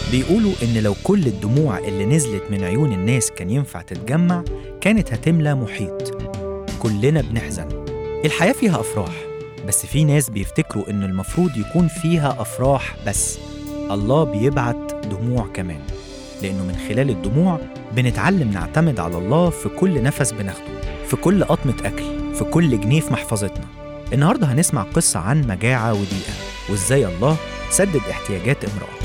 بيقولوا إن لو كل الدموع اللي نزلت من عيون الناس كان ينفع تتجمع كانت هتملى محيط كلنا بنحزن الحياة فيها أفراح بس في ناس بيفتكروا إن المفروض يكون فيها أفراح بس الله بيبعت دموع كمان لأنه من خلال الدموع بنتعلم نعتمد على الله في كل نفس بناخده في كل قطمة أكل في كل جنيه في محفظتنا النهاردة هنسمع قصة عن مجاعة وضيقة وإزاي الله سدد احتياجات امرأة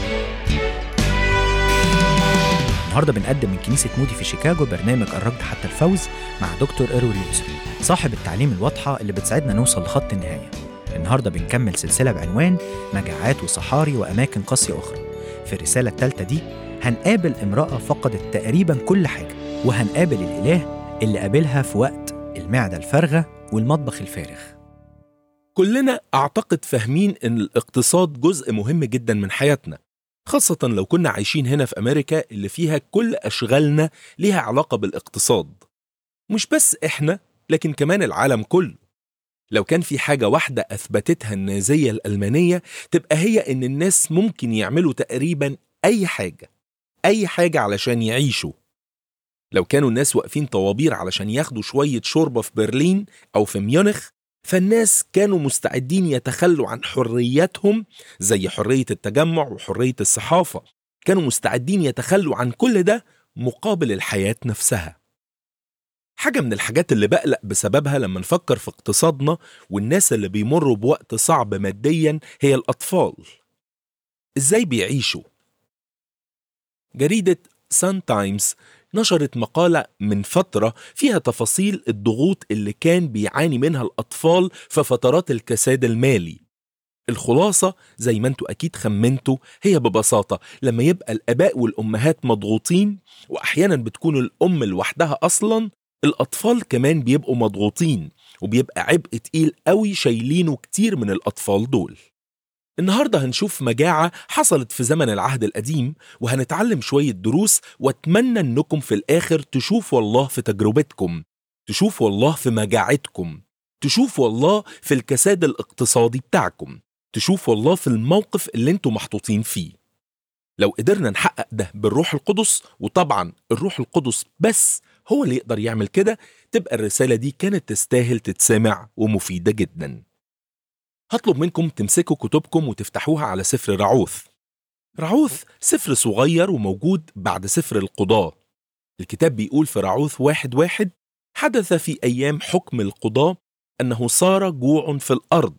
النهارده بنقدم من كنيسة مودي في شيكاغو برنامج الركض حتى الفوز مع دكتور إيروين لوتسر صاحب التعليم الواضحة اللي بتساعدنا نوصل لخط النهاية النهارده بنكمل سلسلة بعنوان مجاعات وصحاري وأماكن قاسية أخرى في الرسالة الثالثة دي هنقابل امرأة فقدت تقريبا كل حاجة وهنقابل الإله اللي قابلها في وقت المعدة الفارغة والمطبخ الفارغ كلنا أعتقد فاهمين إن الاقتصاد جزء مهم جدا من حياتنا خاصة لو كنا عايشين هنا في أمريكا اللي فيها كل أشغالنا ليها علاقة بالاقتصاد مش بس إحنا لكن كمان العالم كله لو كان في حاجة واحدة أثبتتها النازية الألمانية تبقى هي إن الناس ممكن يعملوا تقريبا أي حاجة أي حاجة علشان يعيشوا لو كانوا الناس واقفين طوابير علشان ياخدوا شوية شوربة في برلين أو في ميونخ فالناس كانوا مستعدين يتخلوا عن حرياتهم زي حرية التجمع وحرية الصحافة كانوا مستعدين يتخلوا عن كل ده مقابل الحياة نفسها حاجة من الحاجات اللي بقلق بسببها لما نفكر في اقتصادنا والناس اللي بيمروا بوقت صعب ماديا هي الأطفال إزاي بيعيشوا؟ جريدة سان تايمز نشرت مقالة من فترة فيها تفاصيل الضغوط اللي كان بيعاني منها الأطفال في فترات الكساد المالي الخلاصة زي ما انتوا أكيد خمنتوا هي ببساطة لما يبقى الآباء والأمهات مضغوطين وأحيانا بتكون الأم لوحدها أصلا الأطفال كمان بيبقوا مضغوطين وبيبقى عبء تقيل قوي شايلينه كتير من الأطفال دول النهارده هنشوف مجاعة حصلت في زمن العهد القديم وهنتعلم شوية دروس واتمنى انكم في الاخر تشوفوا الله في تجربتكم تشوفوا الله في مجاعتكم تشوفوا الله في الكساد الاقتصادي بتاعكم تشوفوا الله في الموقف اللي انتوا محطوطين فيه لو قدرنا نحقق ده بالروح القدس وطبعا الروح القدس بس هو اللي يقدر يعمل كده تبقى الرسالة دي كانت تستاهل تتسمع ومفيدة جداً هطلب منكم تمسكوا كتبكم وتفتحوها على سفر رعوث رعوث سفر صغير وموجود بعد سفر القضاة الكتاب بيقول في رعوث واحد واحد حدث في أيام حكم القضاة أنه صار جوع في الأرض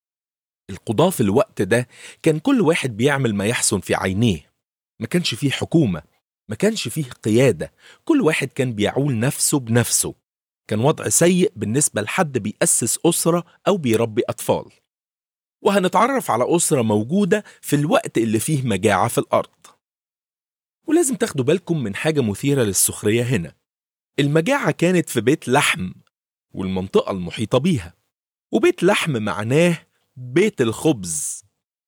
القضاة في الوقت ده كان كل واحد بيعمل ما يحسن في عينيه ما كانش فيه حكومة ما كانش فيه قيادة كل واحد كان بيعول نفسه بنفسه كان وضع سيء بالنسبة لحد بيأسس أسرة أو بيربي أطفال وهنتعرف على أسرة موجودة في الوقت اللي فيه مجاعة في الأرض ولازم تاخدوا بالكم من حاجة مثيرة للسخرية هنا المجاعة كانت في بيت لحم والمنطقة المحيطة بيها وبيت لحم معناه بيت الخبز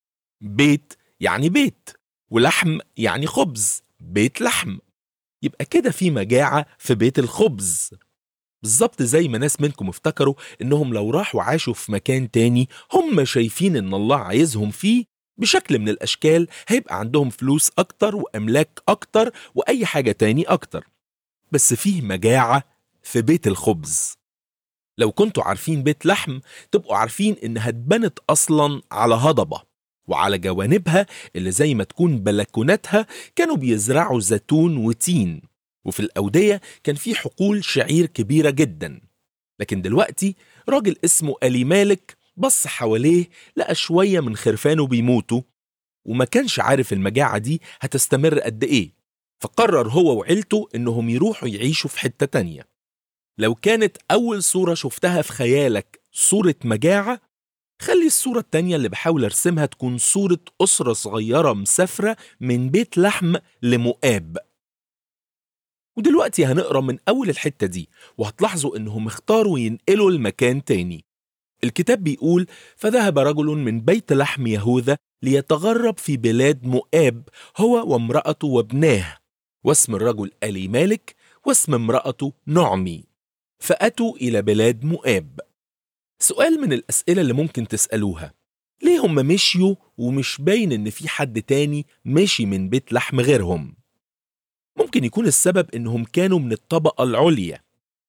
بيت يعني بيت ولحم يعني خبز بيت لحم يبقى كده في مجاعة في بيت الخبز بالظبط زي ما ناس منكم افتكروا انهم لو راحوا عاشوا في مكان تاني هم شايفين ان الله عايزهم فيه بشكل من الاشكال هيبقى عندهم فلوس اكتر واملاك اكتر واي حاجة تاني اكتر بس فيه مجاعة في بيت الخبز لو كنتوا عارفين بيت لحم تبقوا عارفين انها اتبنت اصلا على هضبة وعلى جوانبها اللي زي ما تكون بلكوناتها كانوا بيزرعوا زيتون وتين وفي الأودية كان في حقول شعير كبيرة جدا لكن دلوقتي راجل اسمه ألي مالك بص حواليه لقى شوية من خرفانه بيموتوا وما كانش عارف المجاعة دي هتستمر قد إيه فقرر هو وعيلته إنهم يروحوا يعيشوا في حتة تانية لو كانت أول صورة شفتها في خيالك صورة مجاعة خلي الصورة التانية اللي بحاول أرسمها تكون صورة أسرة صغيرة مسافرة من بيت لحم لمؤاب ودلوقتي هنقرا من أول الحتة دي وهتلاحظوا إنهم اختاروا ينقلوا المكان تاني الكتاب بيقول فذهب رجل من بيت لحم يهوذا ليتغرب في بلاد مؤاب هو وامرأته وابناه واسم الرجل ألي مالك واسم امرأته نعمي فأتوا إلى بلاد مؤاب سؤال من الأسئلة اللي ممكن تسألوها ليه هم مشيوا ومش باين ان في حد تاني مشي من بيت لحم غيرهم ممكن يكون السبب انهم كانوا من الطبقة العليا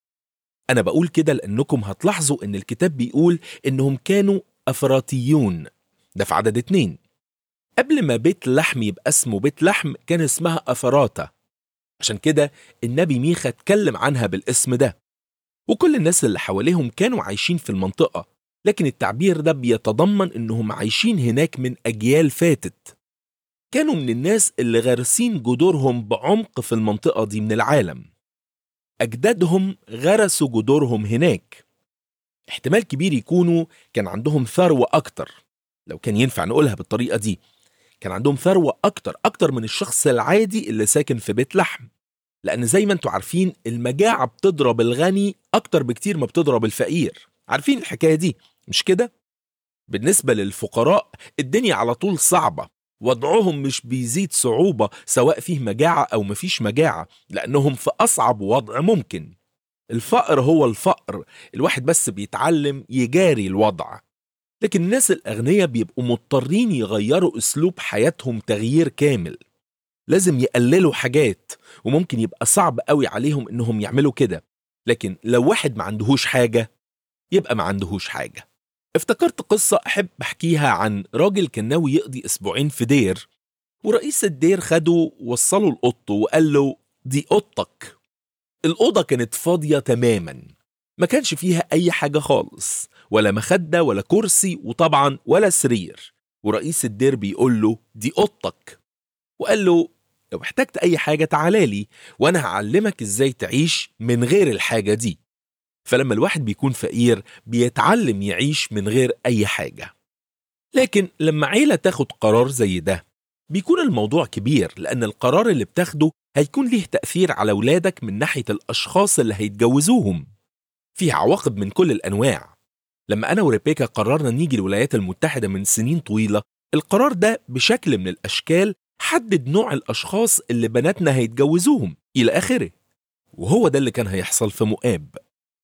انا بقول كده لانكم هتلاحظوا ان الكتاب بيقول انهم كانوا افراطيون ده في عدد اتنين قبل ما بيت لحم يبقى اسمه بيت لحم كان اسمها افراتا عشان كده النبي ميخا اتكلم عنها بالاسم ده وكل الناس اللي حواليهم كانوا عايشين في المنطقة لكن التعبير ده بيتضمن انهم عايشين هناك من اجيال فاتت كانوا من الناس اللي غارسين جذورهم بعمق في المنطقة دي من العالم أجدادهم غرسوا جذورهم هناك احتمال كبير يكونوا كان عندهم ثروة أكتر لو كان ينفع نقولها بالطريقة دي كان عندهم ثروة أكتر أكتر من الشخص العادي اللي ساكن في بيت لحم لأن زي ما انتوا عارفين المجاعة بتضرب الغني أكتر بكتير ما بتضرب الفقير عارفين الحكاية دي مش كده؟ بالنسبة للفقراء الدنيا على طول صعبة وضعهم مش بيزيد صعوبة سواء فيه مجاعة أو مفيش مجاعة لأنهم في أصعب وضع ممكن الفقر هو الفقر الواحد بس بيتعلم يجاري الوضع لكن الناس الأغنياء بيبقوا مضطرين يغيروا أسلوب حياتهم تغيير كامل لازم يقللوا حاجات وممكن يبقى صعب قوي عليهم إنهم يعملوا كده لكن لو واحد ما عندهوش حاجة يبقى ما عندهوش حاجة افتكرت قصة أحب أحكيها عن راجل كان ناوي يقضي أسبوعين في دير ورئيس الدير خده وصله القط وقال له دي أوضتك الأوضة كانت فاضية تماما ما كانش فيها أي حاجة خالص ولا مخدة ولا كرسي وطبعا ولا سرير ورئيس الدير بيقول له دي أوضتك وقال له لو احتجت أي حاجة تعالالي وأنا هعلمك إزاي تعيش من غير الحاجة دي فلما الواحد بيكون فقير بيتعلم يعيش من غير أي حاجة لكن لما عيلة تاخد قرار زي ده بيكون الموضوع كبير لأن القرار اللي بتاخده هيكون ليه تأثير على ولادك من ناحية الأشخاص اللي هيتجوزوهم فيه عواقب من كل الأنواع لما أنا وريبيكا قررنا نيجي الولايات المتحدة من سنين طويلة القرار ده بشكل من الأشكال حدد نوع الأشخاص اللي بناتنا هيتجوزوهم إلى آخره وهو ده اللي كان هيحصل في مؤاب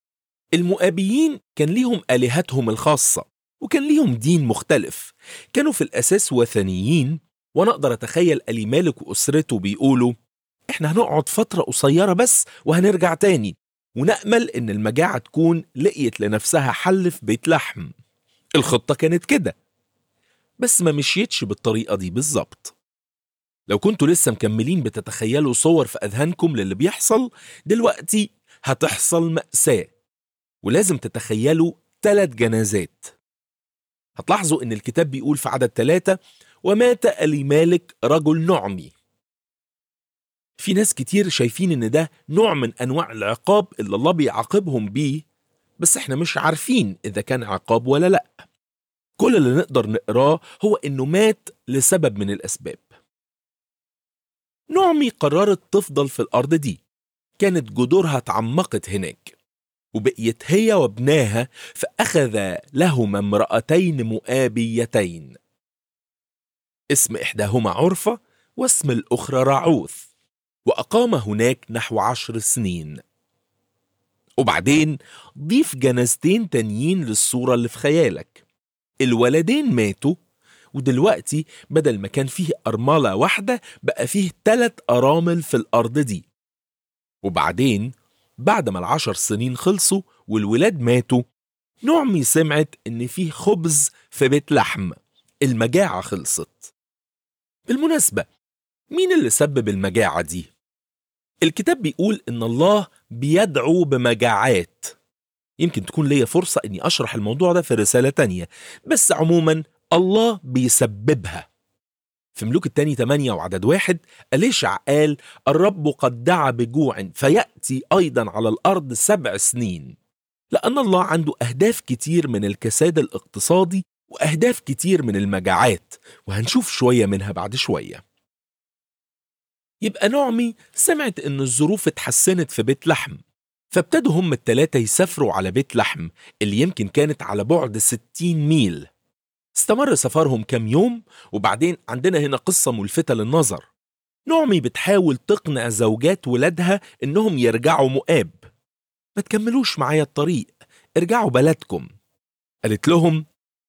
المؤابيين كان ليهم آلهتهم الخاصة وكان ليهم دين مختلف كانوا في الأساس وثنيين وأنا أقدر أتخيل أليمالك وأسرته بيقولوا إحنا هنقعد فترة قصيرة بس وهنرجع تاني ونأمل إن المجاعة تكون لقيت لنفسها حل في بيت لحم الخطة كانت كده بس ما مشيتش بالطريقة دي بالظبط لو كنتوا لسه مكملين بتتخيلوا صور في أذهانكم للي بيحصل دلوقتي هتحصل مأساة ولازم تتخيلوا ثلاث جنازات هتلاحظوا ان الكتاب بيقول في عدد ثلاثة ومات ألي مالك رجل نعمي في ناس كتير شايفين ان ده نوع من انواع العقاب اللي الله بيعاقبهم بيه بس احنا مش عارفين اذا كان عقاب ولا لا كل اللي نقدر نقراه هو انه مات لسبب من الاسباب نعمي قررت تفضل في الارض دي كانت جذورها اتعمقت هناك وبقيت هي وابناها فأخذ لهما امرأتين مؤابيتين اسم إحداهما عرفة واسم الأخرى رعوث وأقام هناك نحو عشر سنين وبعدين ضيف جنازتين تانيين للصورة اللي في خيالك الولدين ماتوا ودلوقتي بدل ما كان فيه أرملة واحدة بقى فيه تلت أرامل في الأرض دي وبعدين بعد ما العشر سنين خلصوا والولاد ماتوا نعمي سمعت إن فيه خبز في بيت لحم المجاعة خلصت بالمناسبة مين اللي سبب المجاعة دي؟ الكتاب بيقول إن الله بيدعو بمجاعات يمكن تكون ليا فرصة إني أشرح الموضوع ده في رسالة تانية بس عموما الله بيسببها في ملوك التاني 8 وعدد واحد أليشع قال الرب قد دعا بجوع فيأتي أيضا على الأرض سبع سنين لأن الله عنده أهداف كتير من الكساد الاقتصادي وأهداف كتير من المجاعات وهنشوف شوية منها بعد شوية يبقى نعمي سمعت إن الظروف اتحسنت في بيت لحم فابتدوا هم التلاتة يسافروا على بيت لحم اللي يمكن كانت على بعد 60 ميل استمر سفرهم كام يوم وبعدين عندنا هنا قصة ملفتة للنظر نعمي بتحاول تقنع زوجات ولادها إنهم يرجعوا مؤاب ما تكملوش معايا الطريق ارجعوا بلدكم قالت لهم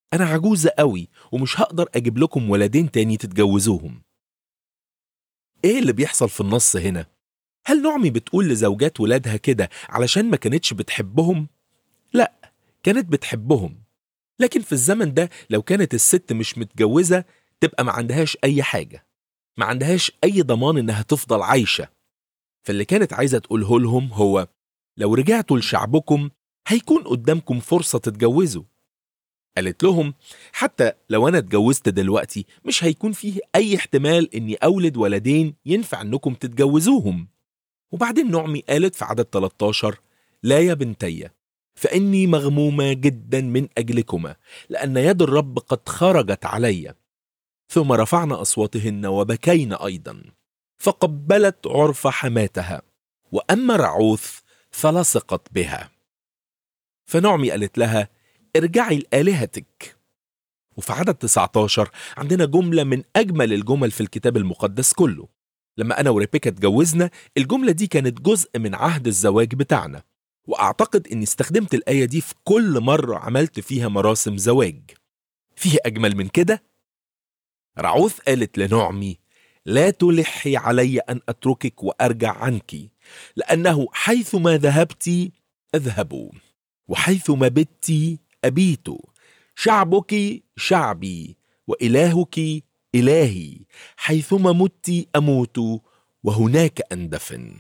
أنا عجوزة قوي ومش هقدر أجيب لكم ولدين تاني تتجوزوهم إيه اللي بيحصل في النص هنا؟ هل نعمي بتقول لزوجات ولادها كده علشان ما كانتش بتحبهم؟ لا كانت بتحبهم لكن في الزمن ده لو كانت الست مش متجوزة تبقى ما عندهاش أي حاجة ما عندهاش أي ضمان إنها تفضل عايشة فاللي كانت عايزة تقوله لهم هو لو رجعتوا لشعبكم هيكون قدامكم فرصة تتجوزوا قالت لهم حتى لو أنا اتجوزت دلوقتي مش هيكون فيه أي احتمال إني أولد ولدين ينفع إنكم تتجوزوهم وبعدين نعمي قالت في عدد 13 لا يا بنتي فإني مغمومة جدا من أجلكما لأن يد الرب قد خرجت علي ثم رفعن أصواتهن وبكين أيضا فقبلت عرف حماتها وأما رعوث فلصقت بها فنعمي قالت لها ارجعي لآلهتك وفي عدد 19 عندنا جملة من أجمل الجمل في الكتاب المقدس كله لما أنا وريبيكا اتجوزنا الجملة دي كانت جزء من عهد الزواج بتاعنا وأعتقد أني استخدمت الآية دي في كل مرة عملت فيها مراسم زواج فيه أجمل من كده؟ رعوث قالت لنعمي لا تلحي علي أن أتركك وأرجع عنك لأنه حيثما ذهبت أذهب وحيثما بت أبيت شعبك شعبي وإلهك إلهي حيثما مت أموت وهناك أندفن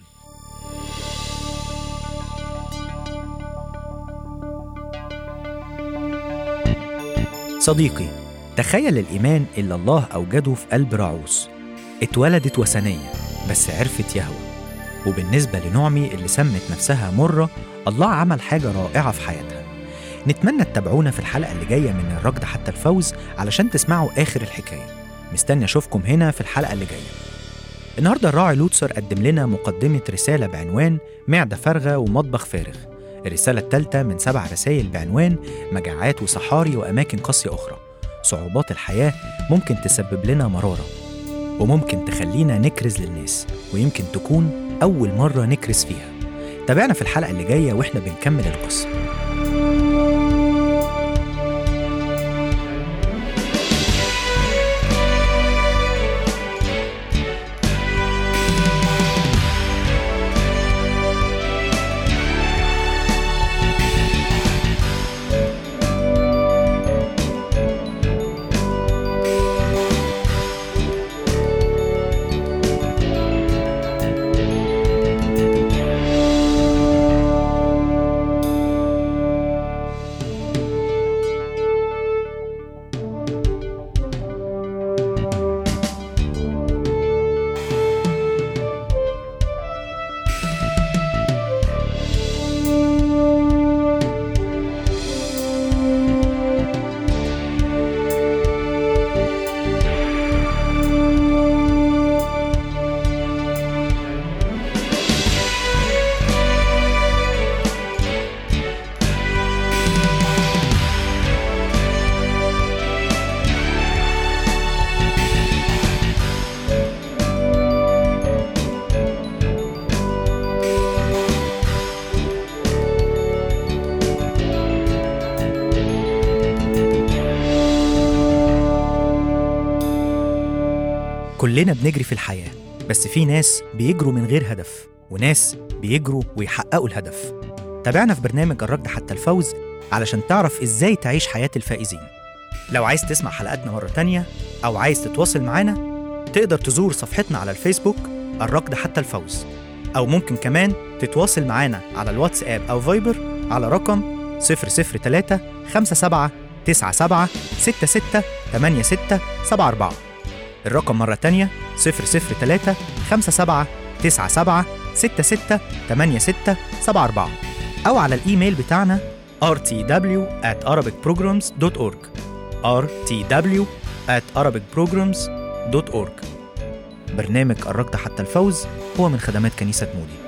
صديقي تخيل الإيمان اللي الله أوجده في قلب راعوس اتولدت وثنية بس عرفت يهوى وبالنسبة لنعمي اللي سمت نفسها مرة الله عمل حاجة رائعة في حياتها نتمنى تتابعونا في الحلقة اللي جاية من الركض حتى الفوز علشان تسمعوا آخر الحكاية مستني أشوفكم هنا في الحلقة اللي جاية النهاردة الراعي لوتسر قدم لنا مقدمة رسالة بعنوان معدة فارغة ومطبخ فارغ الرسالة الثالثة من سبع رسائل بعنوان مجاعات وصحاري وأماكن قاسية أخرى صعوبات الحياة ممكن تسبب لنا مرارة وممكن تخلينا نكرز للناس ويمكن تكون أول مرة نكرز فيها تابعنا في الحلقة اللي جاية وإحنا بنكمل القصة كلنا بنجري في الحياة بس في ناس بيجروا من غير هدف وناس بيجروا ويحققوا الهدف تابعنا في برنامج الركض حتى الفوز علشان تعرف ازاي تعيش حياة الفائزين لو عايز تسمع حلقاتنا مرة تانية أو عايز تتواصل معانا تقدر تزور صفحتنا على الفيسبوك الركض حتى الفوز أو ممكن كمان تتواصل معانا على الواتساب أو فايبر على رقم 003 57 97 66 86 74 الرقم مرة تانية 003 57 97 66 86 74 أو على الإيميل بتاعنا rtw at arabicprograms.org rtw at arabicprograms.org برنامج الركض حتى الفوز هو من خدمات كنيسة مودي